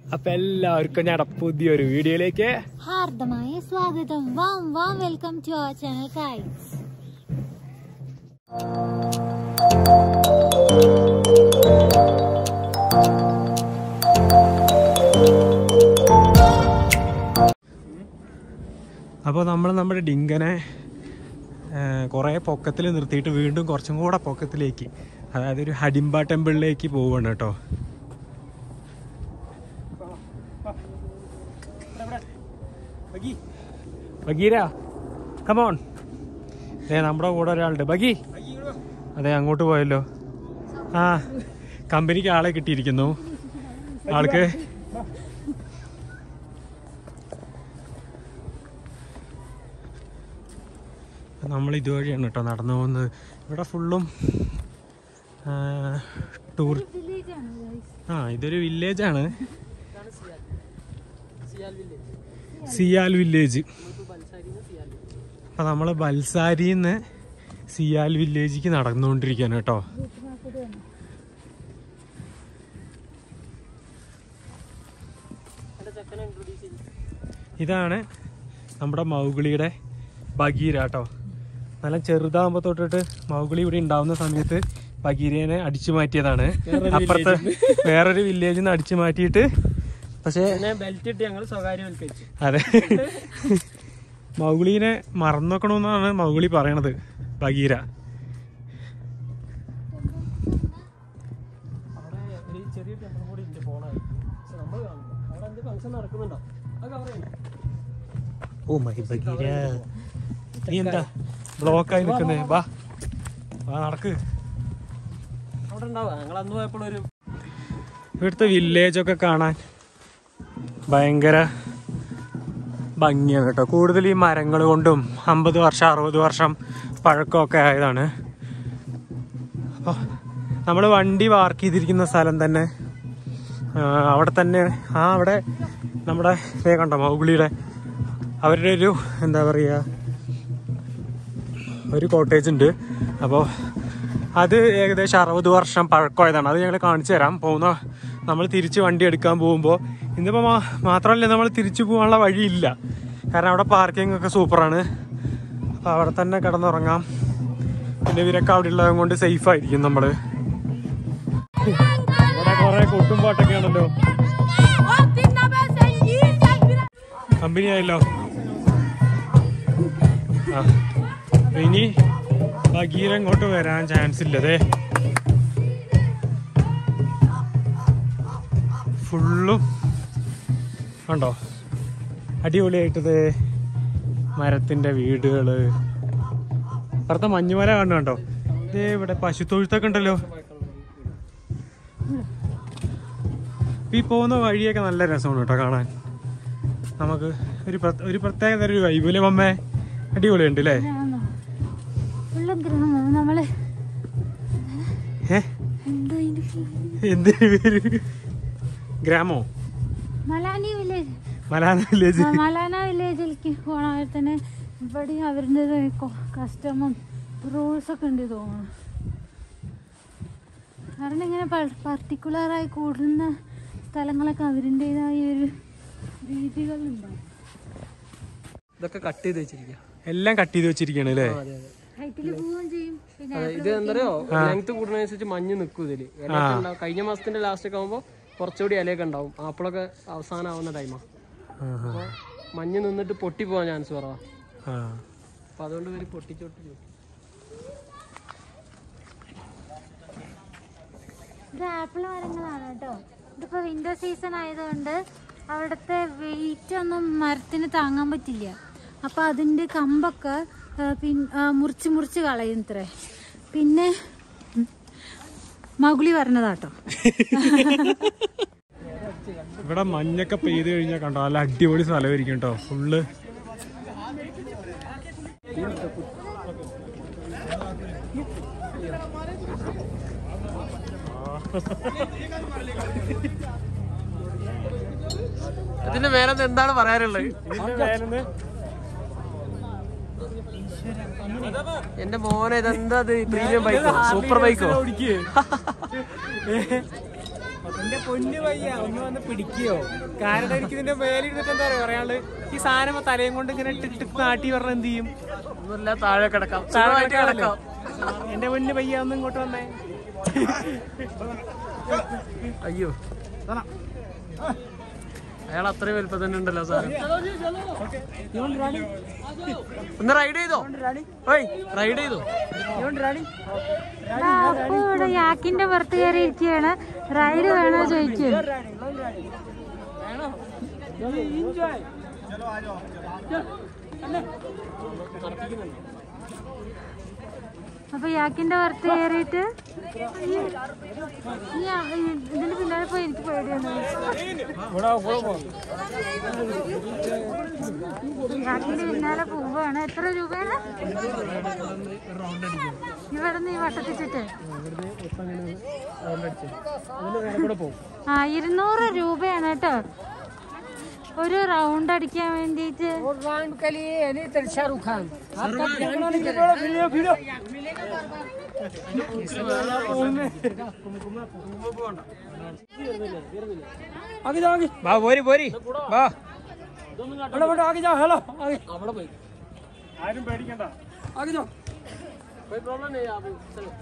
അപ്പൊ എല്ലാവർക്കും ഞാൻ പുതിയൊരു വീഡിയോയിലേക്ക് ഹാർദമായ സ്വാഗതം warm warm welcome to our channel guys അപ്പോൾ നമ്മൾ നമ്മുടെ ഡിങ്കനെ കുറേ പൊക്കത്തിൽ നിർത്തിയിട്ട് വീണ്ടും കുറച്ചും കൂടെ പൊക്കത്തിലേക്ക് അതായത് ഒരു ഹഡിംബ ടെമ്പിളിലേക്ക് പോവുകയാണ് കേട്ടോ ബഗീര കമോൺ ഏ നമ്മുടെ കൂടെ ഒരാളുണ്ട് ബഗി അതെ അങ്ങോട്ട് പോയല്ലോ ആ കമ്പനിക്ക് ആളെ കിട്ടിയിരിക്കുന്നു ആൾക്ക് നമ്മൾ ഇതുവഴിയാണ് കേട്ടോ നടന്നു പോകുന്നത് ഇവിടെ ഫുള്ളും ടൂർ ആ ഇതൊരു വില്ലേജാണ് സിയാൽ വില്ലേജ് അപ്പൊ നമ്മള് ബൽസാരിന്ന് സിയാൽ വില്ലേജിക്ക് നടന്നുകൊണ്ടിരിക്കുകയാണ് കേട്ടോ ഇതാണ് നമ്മുടെ മൗഗിളിയുടെ ബഗീര കേട്ടോ നല്ല ചെറുതാകുമ്പോ തൊട്ടിട്ട് മൗഗിളി ഇവിടെ ഉണ്ടാവുന്ന സമയത്ത് ബഗീരനെ അടിച്ചു മാറ്റിയതാണ് അപ്പുറത്തെ വേറൊരു വില്ലേജിൽ നിന്ന് അടിച്ചു മാറ്റിയിട്ട് പക്ഷേ ബെൽറ്റ് ഇട്ട് ഞങ്ങൾ സ്വകാര്യവൽക്കരിച്ചു അതെ മൗഗിളിനെ മറന്നോക്കണമെന്നാണ് മൗഗിളി പറയണത് ബഗീര അവിടെ ഒരു ചെറിയ ടെമ്പിൾ കൂടി ഉണ്ട് പോണായി പക്ഷെ നമ്മൾ കാണുന്നു അവിടെ എന്ത് ഫംഗ്ഷൻ നടക്കുന്നുണ്ടോ അത് കവർ ചെയ്യണം ഓ മൈ ബഗീര നീ എന്താ ബ്ലോക്കായി നിൽക്കുന്നേ വാ വാ നടക്ക് അവിടെ ഉണ്ടാവുക ഞങ്ങൾ അന്ന് പോയപ്പോൾ ഒരു ഇവിടുത്തെ വില്ലേജൊക്കെ കാണാൻ ഭയങ്കര ഭംഗിയാണ് കേട്ടോ കൂടുതൽ ഈ മരങ്ങൾ കൊണ്ടും അമ്പത് വർഷം അറുപത് വർഷം പഴക്കമൊക്കെ ആയതാണ് അപ്പോൾ നമ്മൾ വണ്ടി പാർക്ക് ചെയ്തിരിക്കുന്ന സ്ഥലം തന്നെ ആ, അവിടെ തന്നെ ആ അവിടെ നമ്മുടെ ഇതേ കണ്ടോ മൗഗുളിയുടെ അവരുടെ ഒരു എന്താ പറയുക ഒരു കോട്ടേജ് ഉണ്ട് അപ്പോൾ അത് ഏകദേശം അറുപത് വർഷം പഴക്കമായതാണ് അത് ഞങ്ങൾ കാണിച്ചു തരാം പോകുന്ന നമ്മൾ തിരിച്ച് വണ്ടി എടുക്കാൻ പോകുമ്പോൾ ഇന്നിപ്പോൾ മാ മാത്രമല്ല നമ്മൾ തിരിച്ചു പോകാനുള്ള വഴിയില്ല കാരണം അവിടെ പാർക്കിംഗ് ഒക്കെ സൂപ്പറാണ് അപ്പോൾ അവിടെ തന്നെ കിടന്നുറങ്ങാം പിന്നെ ഇവരൊക്കെ അവിടെ ഉള്ളത് കൊണ്ട് സേഫ് ആയിരിക്കും നമ്മൾ ഇവിടെ കുറേ കൊട്ടും പാട്ടൊക്കെ ആണല്ലോ കമ്പനി ആയല്ലോ ആ അപ്പൊ ഇനി ബഗീര ഇങ്ങോട്ട് വരാൻ ചാൻസ് ഇല്ലതേ ഫുള്ളും കണ്ടോ അടിപൊളിയായിട്ടത് മരത്തിന്റെ വീടുകള് അപ്പുറത്തെ മഞ്ഞുമല കാണുന്നുണ്ടോ ഇതേ ഇവിടെ പശുത്തൊഴുത്തൊക്കെ ഉണ്ടല്ലോ ഇപ്പൊ ഈ പോകുന്ന വഴിയൊക്കെ നല്ല രസമാണ് കേട്ടോ കാണാൻ നമുക്ക് ഒരു പ്രത്യേക ഒരു പ്രത്യേക തരം ഒരു വൈബുലേ മമ്മേ അടിപൊളിയുണ്ട് അല്ലേ ഉള്ള ഗ്രഹം നമ്മള് ഏ എന്താ ഇതിന്റെ പേര്? എന്തിനു പേര് ഗ്രാമോ മലാനി വില്ലേജ് മലാന വില്ലേജ് ആ, മലാന വില്ലേജിലേക്ക് പോണവർ തന്നെ ഇവിടെ അവരുടെ കസ്റ്റമും റൂൾസ് ഒക്കെ ഉണ്ട് തോന്നുന്നു കാരണം ഇങ്ങനെ പർട്ടിക്കുലറായി കൂടുന്ന സ്ഥലങ്ങളൊക്കെ അവരിൻ്റെതായ ഒരു രീതികളുണ്ടാവും ഇതൊക്കെ കട്ട് ചെയ്ത് വെച്ചിരിക്കുക എല്ലാം കട്ട് ചെയ്ത് വെച്ചിരിക്കുകയാണ് അല്ലേ അതെ അതെ ഹൈറ്റിൽ പോവുകയും ചെയ്യും പിന്നെ അതെ ഇത് എന്തറിയോ ലെങ്ത് കൂടുന്നതനുസരിച്ച് മഞ്ഞ് നിൽക്കും ഇതില് ഇലയൊക്കെ ഉണ്ടാവും കഴിഞ്ഞ മാസത്തിന്റെ ലാസ്റ്റ് ഒക്കെ ആകുമ്പോൾ കുറച്ചുകൂടി ഇലയൊക്കെ ഉണ്ടാവും ആപ്പിളൊക്കെ അവസാനം ആവുന്ന ടൈമാണ് അപ്പോൾ മഞ്ഞ് നിന്നിട്ട് പൊട്ടി പോകാൻ ചാൻസ് കുറവാ ആ അപ്പൊ അതുകൊണ്ട് ഇവര് പൊട്ടിച്ചോട്ടി ഇത് ആപ്പിൾ മരങ്ങളാണ് കേട്ടോ ഇതിപ്പോ വിന്റർ സീസൺ ആയതുകൊണ്ട് അവിടുത്തെ വെയിറ്റ് ഒന്നും മരത്തിന് താങ്ങാൻ പറ്റില്ല അപ്പൊ അതിന്റെ കമ്പൊക്കെ ആ, പിൻ- ആ, മുറിച്ച് മുറിച്ച് കളയും ഇത്രേ പിന്നെ ഉം, മകുളി പറഞ്ഞതാട്ടോ ഇവിടെ മഞ്ഞൊക്കെ പെയ്ത് കഴിഞ്ഞാൽ കണ്ടോ നല്ല അടിപൊളി സ്ഥലമായിരിക്കും കേട്ടോ ഫുള്ള് ഇതിന്റെ മേലെ എന്താണ് പറയാനുള്ളത് എന്റെ മോനെ ഇതെന്താ പ്രീമിയം ബൈക്കോ സൂപ്പർ ബൈക്കോ എന്റെ പൊന്നു പയ്യ ഒന്ന് വന്ന് പിടിക്കുകയോ കാരണം എനിക്ക് ഇതിന്റെ മേലിരുന്നിട്ട് എന്താ പറയാ പറയാള് ഈ സാധനം ഇപ്പൊ തലയും കൊണ്ട് ഇങ്ങനെ ഇട്ടിട്ട് നാട്ടി പറഞ്ഞ എന്ത് ചെയ്യും ഒന്നുമില്ല താഴെ കിടക്കാം താഴെ സുഖമായിട്ട് കിടക്കാമല്ലോ. കിടക്കാം എന്റെ പൊന്നു പയ്യ ഒന്ന് ഇങ്ങോട്ട് വന്നേ അയ്യോ അയാൾ അത്രയും വലുപ്പം തന്നെ ഉണ്ടല്ലോ സാറ് ഒന്ന് റൈഡ് ചെയ്തോ ഓയ് റൈഡ് ചെയ്തോ ആ, അപ്പൊ ഇവിടെ യാക്കിന്റെ പുറത്ത് കയറി ഇരിക്കുകയാണ് റൈഡ് വേണോ ചോദിക്കും അപ്പൊ യാക്കിന്റെ പുറത്ത് കയറിയിട്ട് ഈ ആ- ഈ ഇതിന്റെ പിന്നാലെ പോയി എനിക്ക് പേടിയാണ് യാക്കിന്റെ പിന്നാലെ പോവാണ് എത്ര രൂപയാണ് ഇവിടെ നിന്ന് ഈ വട്ടത്തിച്ചിട്ട് ആ ഇരുന്നൂറ് രൂപയാണ് കേട്ടോ ഒരു റൗണ്ട് അടിക്കാൻ വേണ്ടിയിട്ട് വാ പോരി പോരി വാ അവിടെ പോയി ആരും പേടിക്കണ്ട कोई प्रॉब्लम नहीं है आप चलो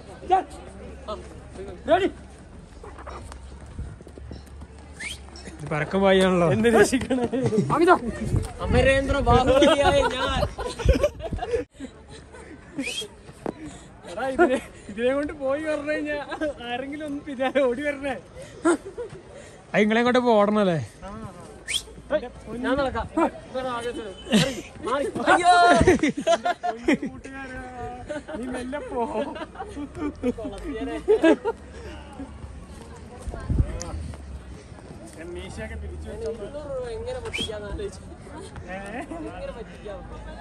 പരക്കം പായാണല്ലോ എന്നെ രക്ഷിക്കണേ അമരേന്ദ്ര ബാഹുബലിയായ ഞാൻ എടാ ഇതിനെ ഇതിനെ കൊണ്ട് പോയി പറഞ്ഞു കഴിഞ്ഞാ ആരെങ്കിലും ഒന്ന് പിന്നാലെ ഓടി വരണേ അത് നിങ്ങളെ കൊണ്ട് ഓടണല്ലേ ഞാൻ നടക്കാം ഇവരെ ആകെ ചെല്ലു. മാറി, മാറി. അയ്യോ നീ മെല്ലെ പോ മീശയൊക്കെ പിരിച്ചു വെച്ചോ ഇരുന്നൂറ് രൂപ എങ്ങനെ പറ്റിക്കാന്ന് ആലോചിച്ചു എങ്ങനെ പറ്റിക്കാം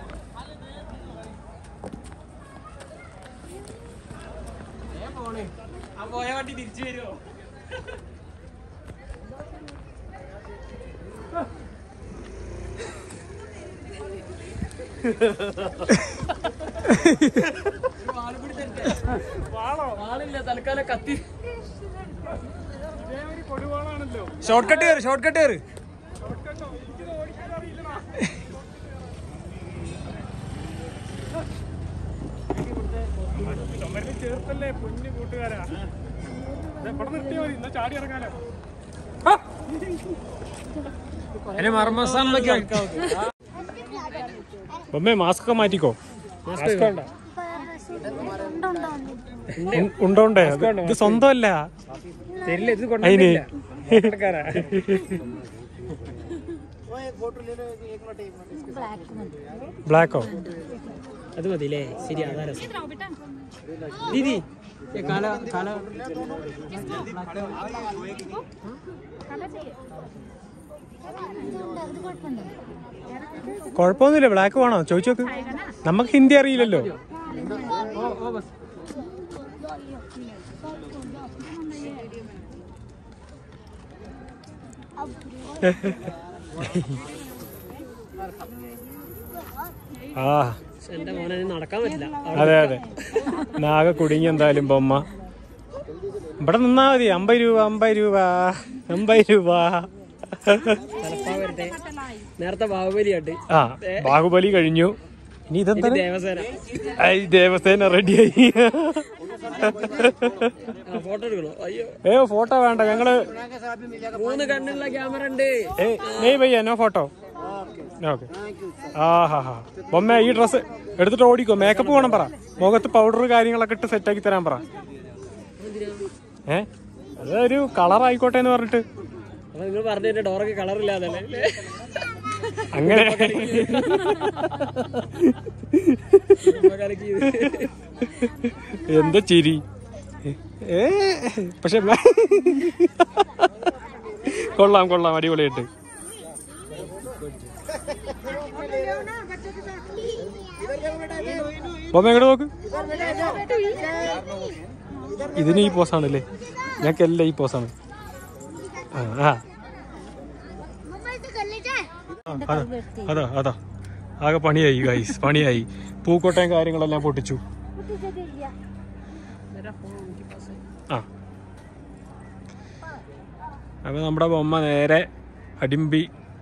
ഏ പോണേ ആ പോയ വണ്ടി തിരിച്ചു വരുമോ വാളോ ആളില്ല തൽക്കാലം കത്തി ഇതേമാതിരി കൊടുവാളാണല്ലോ ഷോർട്ട് കട്ട് കയറി ഷോർട്ട് കട്ട് കയറി കേട്ടോ എനിക്കിത് ഓടിക്കാൻ അറിയില്ലടാ ചുമരിൽ ചേർത്തല്ലേ പൊന്നു കൂട്ടുകാരാ ദേ, ഇവിടെ നിർത്തിയാ മതി എന്നാ ചാടി ഇറങ്ങാലോ അതിന് മർമ്മസാന്നൊക്കെ ബൊമ്മേ മാസ്ക് ഒക്കെ മാറ്റിക്കോ മാസ്ക് വേണ്ട ഉണ്ടോ ഉണ്ടേ ഇത് സ്വന്തമല്ല തരില്ല ഇത് അതിന് ബ്ലാക്കോ അത് മതില്ലേ ശരി അതാ രസം ദീദി ഏ, കാല കാല കുഴപ്പമൊന്നുമില്ല ബ്ലാക്ക് വേണോ ചോദിച്ചു നോക്ക് നമുക്ക് ഹിന്ദി അറിയില്ലല്ലോ ഓ ഓ ബസ് ആ എന്റെ മോനെ ഇനി നടക്കാൻ പറ്റില്ല അതെ അതെ നാഗ കുടുങ്ങി എന്തായാലും ബൊമ്മ ഇവിടെ നിന്നാ മതി അമ്പത് രൂപ അമ്പത് രൂപ അമ്പത് രൂപ ചിലപ്പോ വരട്ടെ നേരത്തെ ബാഹുബലിയായിട്ട് ആ ബാഹുബലി കഴിഞ്ഞു ഇനി ഇതെന്താ ദേവസേന ഐ ദേവസേന റെഡിയായി ഫോട്ടോ എടുക്കണോ അയ്യോ ഏ ഫോട്ടോ വേണ്ട ഞങ്ങള് മൂന്ന് കണ്ണുള്ള ക്യാമറ ഉണ്ട് ഏ നെയ് ഭയ്യ നോ ഫോട്ടോ ഓക്കെ ആ ഹാ ഹാ ബൊമ്മ ഈ ഡ്രസ്സ് എടുത്തിട്ട് ഓടിക്കോ മേക്കപ്പ് വേണം പറ മുഖത്ത് പൗഡർ കാര്യങ്ങളൊക്കെ ഇട്ട് സെറ്റാക്കി തരാൻ പറ ഏ അതൊരു കളർ ആയിക്കോട്ടെ എന്ന് പറഞ്ഞിട്ട് അപ്പൊ നിങ്ങൾ പറഞ്ഞ ഡോറൊക്കെ കളർ ഇല്ലാതല്ലേ അല്ലേ? അങ്ങനെ ഉമ്മ കലക്കി ഇത്. എന്താ ചിരി ഏ പക്ഷെ കൊള്ളാം കൊള്ളാം അടിപൊളിയായിട്ട് ബൊമ്മ എങ്ങോട്ട് നോക്ക് ഇതിന് ഈ പോസാണല്ലേ ഞങ്ങൾക്ക് എല്ലാം ഈ പോസാണ് ആ ആ ആ, അതാ അതാ അതാ ആകെ പണിയായി ഗൈസ് പണിയായി പൂക്കോട്ടയും കാര്യങ്ങളെല്ലാം പൊട്ടിച്ചു ആ അപ്പൊ നമ്മുടെ ബൊമ്മ നേരെ അടിമ്പി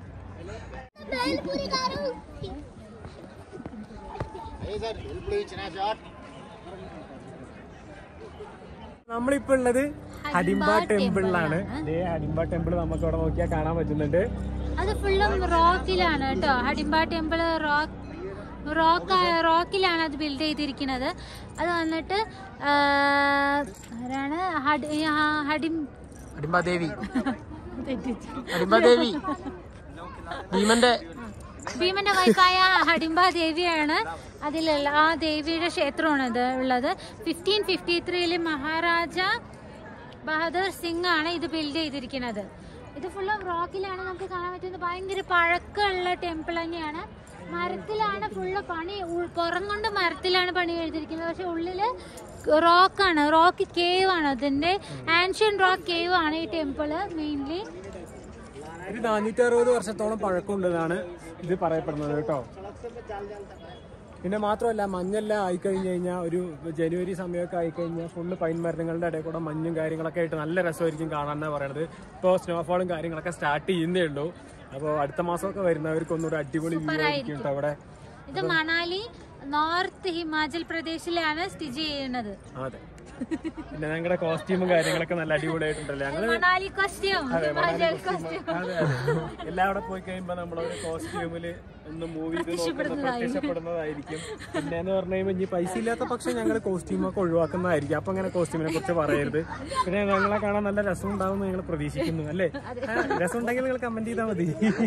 നമ്മളിപ്പോ ഉള്ളത് ഹഡിംബ ടെമ്പിളിലാണ് ദേ ഹഡിംബ ടെമ്പിൾ നമുക്ക് ഇവിടെ നോക്കിയാൽ കാണാൻ പറ്റുന്നുണ്ട് അത് ഫുള്ളും റോക്കിലാണ് കേട്ടോ ഹഡിംബ ടെമ്പിൾ റോക്ക് റോക്ക് റോക്കിലാണ് അത് ബിൽഡ് ചെയ്തിരിക്കുന്നത് അത് വന്നിട്ട് ആ, ആരാണ് ഹഡി ആ, ഹഡിം അടിമ്പാദേവി അടിമ്പാദേവി ഭീമന്റെ ഭീമന്റെ വൈഫായ ഹഡിംബ ദേവിയാണ് അതിലുള്ള ആ ദേവിയുടെ ക്ഷേത്രമാണ് ഇത് ഉള്ളത് ഫിഫ്റ്റീൻ ഫിഫ്റ്റി ത്രീയിൽ മഹാരാജ ബഹദൂർ സിംഗ് ആണ് ഇത് ബിൽഡ് ചെയ്തിരിക്കുന്നത് ഇത് ഫുള്ളും റോക്കിലാണ് നമുക്ക് കാണാൻ പറ്റുന്നത് ഭയങ്കര പഴക്കമുള്ള ടെമ്പിൾ തന്നെയാണ് മരത്തിലാണ് ഫുള്ള് പണി ഉൾ- പുറം കൊണ്ട് മരത്തിലാണ് പണി എഴുതിയിരിക്കുന്നത് പക്ഷെ ഉള്ളില് റോക്കാണ് റോക്ക് കേവ് ആണ് അതിന്റെ ആൻഷ്യൻ റോക്ക് കേവ് ആണ് ഈ ടെമ്പിള് മെയിൻലി ഒരു നാനൂറ്റി അറുപത് വർഷത്തോളം പഴക്കമുണ്ടെന്നാണ് ഇത് പറയപ്പെടുന്നത് കേട്ടോ പിന്നെ മാത്രമല്ല മഞ്ഞെല്ലാം ആയിക്കഴിഞ്ഞ് കഴിഞ്ഞാൽ ഒരു ജനുവരി സമയമൊക്കെ ആയിക്കഴിഞ്ഞാൽ ഫുള്ള് പൈൻ മരങ്ങളുടെ ഇടയിൽ കൂടെ മഞ്ഞും കാര്യങ്ങളൊക്കെ ആയിട്ട് നല്ല രസമായിരിക്കും കാണാൻ എന്നാണ് പറയണത് ഇപ്പോൾ സ്നോഫോളും കാര്യങ്ങളൊക്കെ സ്റ്റാർട്ട് ചെയ്യുന്നേ ഉള്ളൂ അപ്പോൾ അടുത്ത മാസമൊക്കെ വരുന്നവർക്ക് ഒന്നുകൂടെ അടിപൊളി വ്യൂ ആയിരിക്കും കേട്ടോ അവിടെ ഇത് മണാലി നോർത്ത് ഹിമാചൽ പ്രദേശിലാണ് സ്ഥിതി ചെയ്യുന്നത് അതെ പിന്നെ ഞങ്ങളുടെ കോസ്റ്റ്യൂമും കാര്യങ്ങളൊക്കെ നല്ല അടിപൊളിയായിട്ടുണ്ടല്ലോ ഞങ്ങള് മണാലി കോസ്റ്റ്യൂം ഹിമാചൽ കോസ്റ്റ്യൂം അതെ അതെ എല്ലാവിടെ പോയി കഴിയുമ്പോ നമ്മളൊരു കോസ്റ്റ്യൂമില് ഒന്ന് മൂവ് ചെയ്ത് നോക്കുന്ന പ്രത്യക്ഷപ്പെടുന്നതായിരിക്കും പിന്നെ എന്ന് പറഞ്ഞു കഴിയുമ്പോൾ ഇനി പൈസ ഇല്ലാത്ത പക്ഷം ഞങ്ങൾ കോസ്റ്റ്യൂം ഒക്കെ ഒഴിവാക്കുന്നതായിരിക്കും അപ്പൊ അങ്ങനെ കോസ്റ്റ്യൂമിനെ കുറിച്ച് പറയരുത് പിന്നെ ഞങ്ങളെ കാണാൻ നല്ല രസം ഉണ്ടാവും ഞങ്ങൾ പ്രതീക്ഷിക്കുന്നു അല്ലേ ആ, രസം ഉണ്ടെങ്കിൽ നിങ്ങൾ കമന്റ് ചെയ്താൽ മതി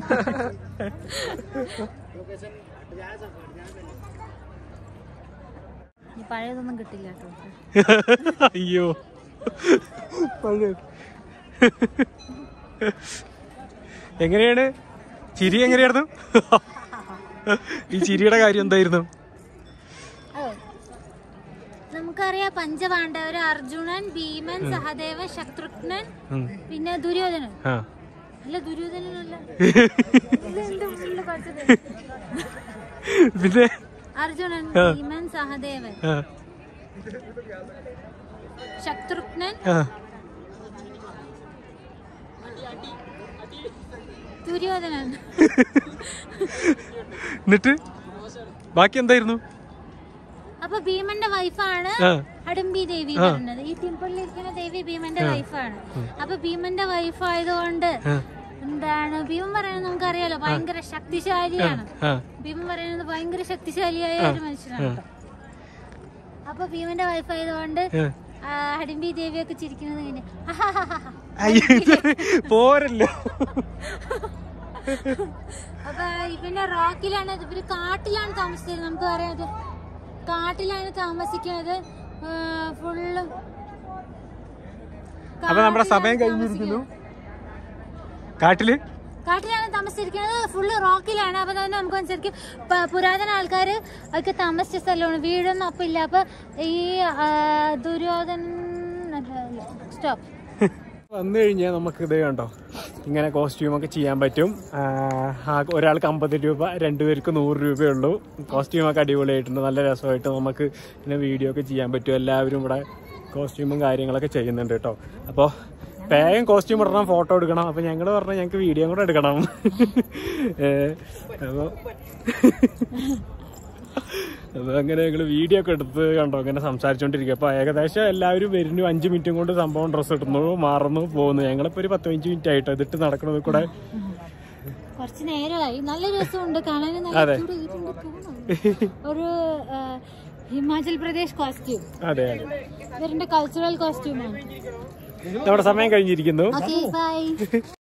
ഈ പഴയതൊന്നും കിട്ടില്ല കേട്ടോ അയ്യോ പഴയ എങ്ങനെയാണ് ചിരി എങ്ങനെയായിരുന്നു ഈ ചിരിയുടെ കാര്യം എന്തായിരുന്നു നമുക്കറിയാം പഞ്ചപാണ്ഡവര് അർജുനൻ ഭീമൻ സഹദേവൻ ശത്രുഘ്നൻ ഉം. പിന്നെ ദുര്യോധനൻ ആ അല്ല ദുര്യോധനനല്ല ഇതെന്ത് full പഠിച്ചത്? പിന്നെ അർജുനൻ ഭീമൻ സഹദേവൻ ആ, ശത്രുഘ്നൻ ആ. ദുര്യോധനൻ എന്നിട്ട് ബാക്കി എന്തായിരുന്നു അപ്പൊ ഭീമന്റെ വൈഫാണ് ആ അടമ്പി ദേവി പറഞ്ഞത് ഈ ടെമ്പിളിൽ ഇരിക്കുന്ന ദേവി ഭീമന്റെ വൈഫാണ് അപ്പൊ ഭീമന്റെ വൈഫ് ആയതുകൊണ്ട് എന്താണ് ഭീമൻ പറയുന്നത് നമുക്കറിയാലോ ഭയങ്കര ശക്തിശാലിയാണ് ആ ഭീമൻ പറയുന്നത് ഭയങ്കര ശക്തിശാലിയായ ഒരു മനുഷ്യനാണ് കേട്ടോ. അപ്പൊ ഭീമന്റെ വൈഫ് ആയതുകൊണ്ട് ആ. ആ, ഹഡിംബി ദേവിയൊക്കെ ചിരിക്കുന്നത് ഇങ്ങനെ അയ്യോ, പോരല്ലോ അപ്പൊ ഇവന്റെ റോക്കിലാണ് ഇത് ഇവര് കാട്ടിലാണ് താമസിച്ചത് നമുക്ക് പറയാത് കാട്ടിലാണ് താമസിക്കുന്നത് ഫുള്ള് അപ്പൊ നമ്മുടെ സമയം കഴിഞ്ഞിരിക്കുന്നു കാട്ടില് കാട്ടിലാണ് താമസിച്ചിരിക്കുന്നത് ഫുള്ള് റോക്കിലാണ് അപ്പൊ തന്നെ നമുക്ക് ശരിക്കും പ- പുരാതന ആൾക്കാര് ഒക്കെ താമസിച്ച സ്ഥലമാണ് വീടൊന്നും അപ്പം ഇല്ല അപ്പൊ ഈ ആ, ദുര്യോധൻ സ്റ്റോപ്പ് വന്നു കഴിഞ്ഞാൽ നമുക്ക് ഇത് കണ്ടോ ഇങ്ങനെ കോസ്റ്റ്യൂം ഒക്കെ ചെയ്യാൻ പറ്റും ആ, ആ, ഒരാൾക്ക് അമ്പത് രൂപ രണ്ടുപേർക്ക് നൂറ് രൂപയേ ഉള്ളൂ കോസ്റ്റ്യൂം ഒക്കെ അടിപൊളിയായിട്ടുണ്ട് നല്ല രസമായിട്ട് നമുക്ക് ഇങ്ങനെ വീഡിയോ ഒക്കെ ചെയ്യാൻ പറ്റും എല്ലാവരും ഇവിടെ കോസ്റ്റ്യൂമും കാര്യങ്ങളൊക്കെ ചെയ്യുന്നുണ്ട് കേട്ടോ അപ്പോൾ വേഗം കോസ്റ്റ്യൂം ഇടണം ഫോട്ടോ എടുക്കണം അപ്പോൾ ഞങ്ങൾ പറഞ്ഞാൽ ഞങ്ങൾക്ക് വീഡിയോ കൂടെ എടുക്കണം അപ്പോൾ അപ്പൊ അങ്ങനെ ഞങ്ങൾ വീഡിയോ ഒക്കെ എടുത്ത് കണ്ടോ അങ്ങനെ സംസാരിച്ചോണ്ടിരിക്കുക അപ്പൊ ഏകദേശം എല്ലാവരും വരുന്നു അഞ്ചു മിനിറ്റും കൊണ്ട് സംഭവം ഡ്രസ്സ് ഇടുന്നു മാറുന്നു പോകുന്നു ഞങ്ങളിപ്പോ ഒരു പത്ത് പതിനഞ്ച് മിനിറ്റ് ആയിട്ട് ഇതിട്ട് നടക്കുന്നത് കൂടെ കുറച്ച് നേരമായി നല്ല രസമുണ്ട് കാണാൻ നല്ല അതെ. cute ആയിട്ടുണ്ട് തോന്നുന്നു. ഒരു ആ, ഹിമാചൽ പ്രദേശ് കോസ്റ്റ്യൂം അതെ അതെ ഇവരുടെ കൾച്ചറൽ കോസ്റ്റ്യൂമാണ് നമ്മുടെ സമയം കഴിഞ്ഞിരിക്കുന്നു ഓക്കെ ബൈ